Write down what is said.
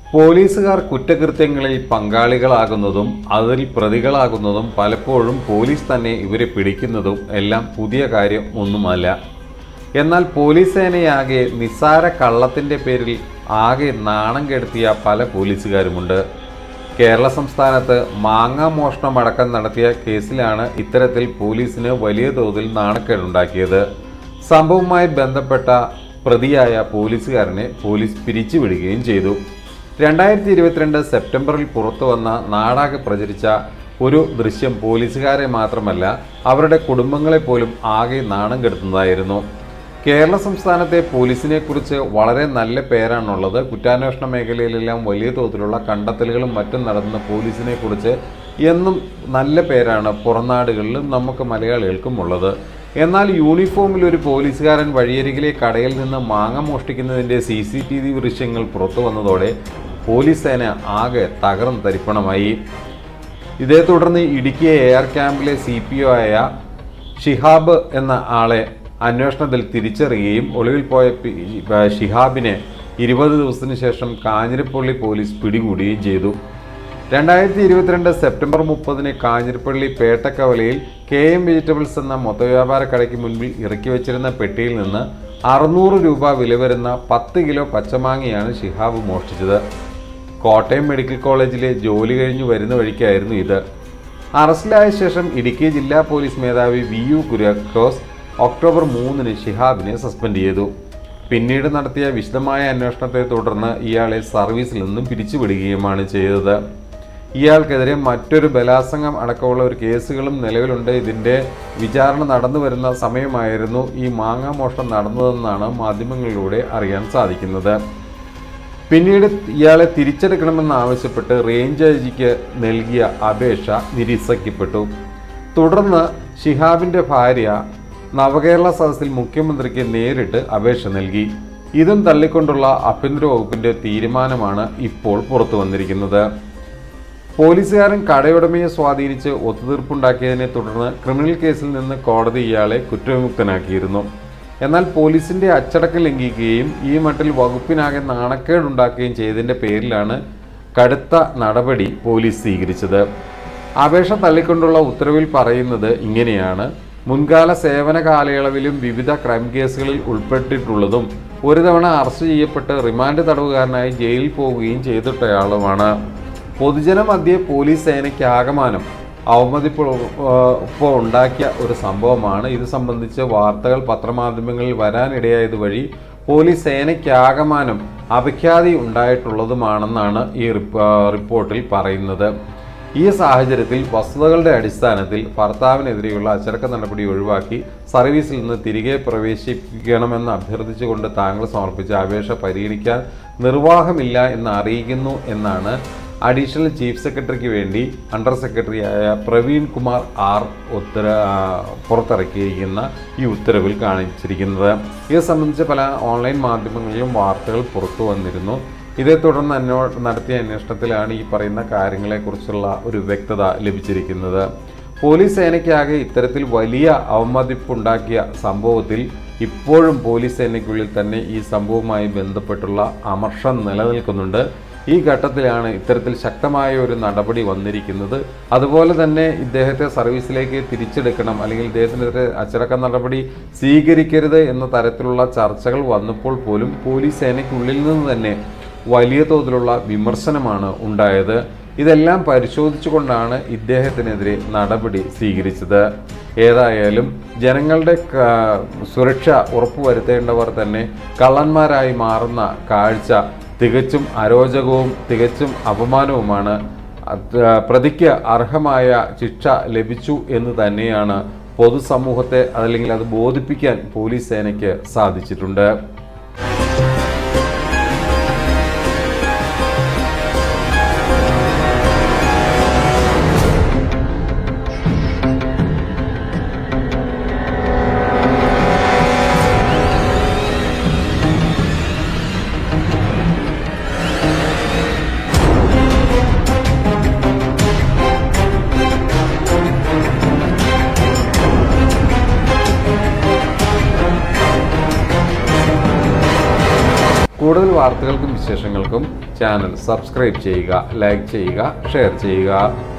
പോലീസുകാർ കുറ്റകൃത്യങ്ങളിൽ പങ്കാളികളാകുന്നതും അതിൽ പ്രതികളാകുന്നതും പലപ്പോഴും പോലീസ് തന്നെ ഇവരെ പിടിക്കുന്നതും എല്ലാം പുതിയ കാര്യം ഒന്നുമല്ല എന്നാൽ പോലീസ് സേനയാകെ നിസ്സാര കള്ളത്തിൻ്റെ പേരിൽ ആകെ നാണം കെടുത്തിയ പല പോലീസുകാരുമുണ്ട് കേരള സംസ്ഥാനത്ത് മാങ്ങാ മോഷണമടക്കം നടത്തിയ കേസിലാണ് ഇത്തരത്തിൽ പോലീസിന് വലിയ തോതിൽ നാണക്കേടുണ്ടാക്കിയത് സംഭവവുമായി ബന്ധപ്പെട്ട പ്രതിയായ പോലീസുകാരനെ പോലീസ് പിരിച്ചുവിടുകയും ചെയ്തു രണ്ടായിരത്തി ഇരുപത്തിരണ്ട് സെപ്റ്റംബറിൽ പുറത്തു വന്ന നാടാകെ പ്രചരിച്ച ഒരു ദൃശ്യം പോലീസുകാരെ മാത്രമല്ല അവരുടെ കുടുംബങ്ങളെ പോലും ആകെ നാണം കെടുത്തുന്നതായിരുന്നു കേരള സംസ്ഥാനത്തെ പോലീസിനെ കുറിച്ച് വളരെ നല്ല പേരാണുള്ളത് കുറ്റാന്വേഷണ മേഖലയിലെല്ലാം വലിയ തോതിലുള്ള കണ്ടെത്തലുകളും മറ്റും നടത്തുന്ന പോലീസിനെ കുറിച്ച് എന്നും നല്ല പേരാണ് പുറംനാടുകളിലും നമുക്ക് മലയാളികൾക്കും ഉള്ളത് എന്നാൽ യൂണിഫോമിൽ ഒരു പോലീസുകാരൻ വഴിയരികിലെ കടയിൽ നിന്ന് മാങ്ങ മോഷ്ടിക്കുന്നതിൻ്റെ സി സി ടി വി ദൃശ്യങ്ങൾ പുറത്തു വന്നതോടെ പോലീസ് സേന ആകെ തകർന്ന് തരിപ്പണമായി ഇതേ തുടർന്ന് ഇടുക്കി എയർ ക്യാമ്പിലെ സി പി ഒ ആയ ഷിഹാബ് എന്ന ആളെ അന്വേഷണത്തിൽ തിരിച്ചറിയുകയും ഒളിവിൽ പോയ പി- പ- ഷിഹാബിനെ ഇരുപത് ദിവസത്തിന് ശേഷം കാഞ്ഞിരപ്പള്ളി പോലീസ് പിടികൂടുകയും ചെയ്തു രണ്ടായിരത്തി ഇരുപത്തിരണ്ട് സെപ്റ്റംബർ മുപ്പതിന് കാഞ്ഞിരപ്പള്ളി പേട്ടക്കവലയിൽ കെ എം വെജിറ്റബിൾസ് എന്ന മൊത്തവ്യാപാര കടയ്ക്ക് മുൻപിൽ ഇറക്കി വെച്ചിരുന്ന പെട്ടിയിൽ നിന്ന് അറുന്നൂറ് രൂപ വില വരുന്ന പത്ത് കിലോ പച്ചമാങ്ങയാണ് ഷിഹാബ് മോഷ്ടിച്ചത് കോട്ടയം മെഡിക്കൽ കോളേജിലെ ജോലി കഴിഞ്ഞു വരുന്ന വഴിക്കായിരുന്നു ഇത് അറസ്റ്റിലായ ശേഷം ഇടുക്കി ജില്ലാ പോലീസ് മേധാവി വി യു കുര്യാക്കോസ് ഒക്ടോബർ മൂന്നിന് ഷിഹാബിനെ സസ്പെൻഡ് ചെയ്തു പിന്നീട് നടത്തിയ വിശദമായ അന്വേഷണത്തെ തുടർന്ന് ഇയാളെ സർവീസിൽ നിന്നും പിരിച്ചുവിടുകയുമാണ് ചെയ്തത് ഇയാൾക്കെതിരെ മറ്റൊരു ബലാത്സംഗം അടക്കമുള്ള ഒരു കേസുകളും നിലവിലുണ്ട് ഇതിൻ്റെ വിചാരണ നടന്നു വരുന്ന സമയമായിരുന്നു ഈ മാങ്ങാമോഷണം നടന്നതെന്നാണ് മാധ്യമങ്ങളിലൂടെ അറിയാൻ സാധിക്കുന്നത് പിന്നീട് ഇയാളെ തിരിച്ചെടുക്കണമെന്ന് ആവശ്യപ്പെട്ട് റേഞ്ച് ഐ ജിക്ക് നൽകിയ അപേക്ഷ നിരസിക്കപ്പെട്ടു തുടർന്ന് ഷിഹാബിന്റെ ഭാര്യ നവകേരള സദസ്സിൽ മുഖ്യമന്ത്രിക്ക് നേരിട്ട് അപേക്ഷ നൽകി ഇതും തള്ളിക്കൊണ്ടുള്ള ആഭ്യന്തര വകുപ്പിന്റെ തീരുമാനമാണ് ഇപ്പോൾ പുറത്തു വന്നിരിക്കുന്നത് പോലീസുകാരൻ കടയുടമയെ സ്വാധീനിച്ച് ഒത്തുതീർപ്പുണ്ടാക്കിയതിനെ തുടർന്ന് ക്രിമിനൽ കേസിൽ നിന്ന് കോടതി ഇയാളെ കുറ്റവിമുക്തനാക്കിയിരുന്നു എന്നാൽ പോലീസിന്റെ അച്ചടക്കം ലംഘിക്കുകയും ഈ മട്ടിൽ വകുപ്പിനാകെ നാണക്കേടുണ്ടാക്കുകയും ചെയ്തതിന്റെ പേരിലാണ് കടുത്ത നടപടി പോലീസ് സ്വീകരിച്ചത് അപേക്ഷ തള്ളിക്കൊണ്ടുള്ള ഉത്തരവിൽ പറയുന്നത് ഇങ്ങനെയാണ് മുൻകാല സേവന കാലയളവിലും വിവിധ ക്രൈം കേസുകളിൽ ഉൾപ്പെട്ടിട്ടുള്ളതും ഒരു തവണ അറസ്റ്റ് ചെയ്യപ്പെട്ട് റിമാൻഡ് തടവുകാരനായി ജയിലിൽ പോവുകയും ചെയ്തിട്ടയാളുമാണ് പൊതുജനമധ്യേ പോലീസ് സേനയ്ക്ക് ആകമാനം അവമതിപ്പ് ഇപ്പോൾ ഉണ്ടാക്കിയ ഒരു സംഭവമാണ് ഇത് സംബന്ധിച്ച് വാർത്തകൾ പത്രമാധ്യമങ്ങളിൽ വരാനിടയായത് വഴി പോലീസ് സേനയ്ക്കാകമാനം അപഖ്യാതി ഉണ്ടായിട്ടുള്ളതുമാണെന്നാണ് ഈ റിപ്പ- റിപ്പോർട്ടിൽ പറയുന്നത് ഈ സാഹചര്യത്തിൽ വസ്തുതകളുടെ അടിസ്ഥാനത്തിൽ ഭർത്താവിനെതിരെയുള്ള അച്ചടക്ക നടപടി ഒഴിവാക്കി സർവീസിൽ നിന്ന് തിരികെ പ്രവേശിപ്പിക്കണമെന്ന് അഭ്യർത്ഥിച്ചുകൊണ്ട് താങ്കൾ സമർപ്പിച്ച അപേക്ഷ പരിഗണിക്കാൻ നിർവാഹമില്ല എന്ന് അറിയിക്കുന്നു എന്നാണ് അഡീഷണൽ ചീഫ് സെക്രട്ടറിക്ക് വേണ്ടി അണ്ടർ സെക്രട്ടറിയായ പ്രവീൺ കുമാർ ആർ ഉത്തര ആ, പുറത്തിറക്കിയിരിക്കുന്ന ഈ ഉത്തരവിൽ കാണിച്ചിരിക്കുന്നത് ഇത് സംബന്ധിച്ച് പല ഓൺലൈൻ മാധ്യമങ്ങളിലും വാർത്തകൾ പുറത്തു വന്നിരുന്നു ഇതേ തുടർന്ന് അന്വോ നടത്തിയ അന്വേഷണത്തിലാണ് ഈ പറയുന്ന കാര്യങ്ങളെക്കുറിച്ചുള്ള ഒരു വ്യക്തത ലഭിച്ചിരിക്കുന്നത് പോലീസ് സേനയ്ക്കാകെ ഇത്തരത്തിൽ വലിയ അവമതിപ്പുണ്ടാക്കിയ സംഭവത്തിൽ ഇപ്പോഴും പോലീസ് സേനയ്ക്കുള്ളിൽ തന്നെ ഈ സംഭവവുമായി ബന്ധപ്പെട്ടുള്ള അമർഷം നിലനിൽക്കുന്നുണ്ട് ഈ ഘട്ടത്തിലാണ് ഇത്തരത്തിൽ ശക്തമായ ഒരു നടപടി വന്നിരിക്കുന്നത് അതുപോലെ തന്നെ ഇദ്ദേഹത്തെ സർവീസിലേക്ക് തിരിച്ചെടുക്കണം അല്ലെങ്കിൽ ഇദ്ദേഹത്തിനെതിരെ അച്ചടക്ക നടപടി സ്വീകരിക്കരുത് എന്ന തരത്തിലുള്ള ചർച്ചകൾ വന്നപ്പോൾ പോലും പോലീസ് സേനയ്ക്കുള്ളിൽ നിന്ന് തന്നെ വലിയ തോതിലുള്ള വിമർശനമാണ് ഉണ്ടായത് ഇതെല്ലാം പരിശോധിച്ചുകൊണ്ടാണ് ഇദ്ദേഹത്തിനെതിരെ നടപടി സ്വീകരിച്ചത് ഏതായാലും ജനങ്ങളുടെ ക- സുരക്ഷ ഉറപ്പുവരുത്തേണ്ടവർ തന്നെ കള്ളന്മാരായി മാറുന്ന കാഴ്ച തികച്ചും അരോചകവും തികച്ചും അപമാനവുമാണ് അത് പ്രതിക്ക് അർഹമായ ശിക്ഷ ലഭിച്ചു എന്ന് തന്നെയാണ് പൊതുസമൂഹത്തെ അതല്ലെങ്കിൽ അത് ബോധിപ്പിക്കാൻ പോലീസ് സേനയ്ക്ക് സാധിച്ചിട്ടുണ്ട് കൂടുതൽ വാർത്തകൾക്കും വിശേഷങ്ങൾക്കും ചാനൽ സബ്സ്ക്രൈബ് ചെയ്യുക ലൈക്ക് ചെയ്യുക ഷെയർ ചെയ്യുക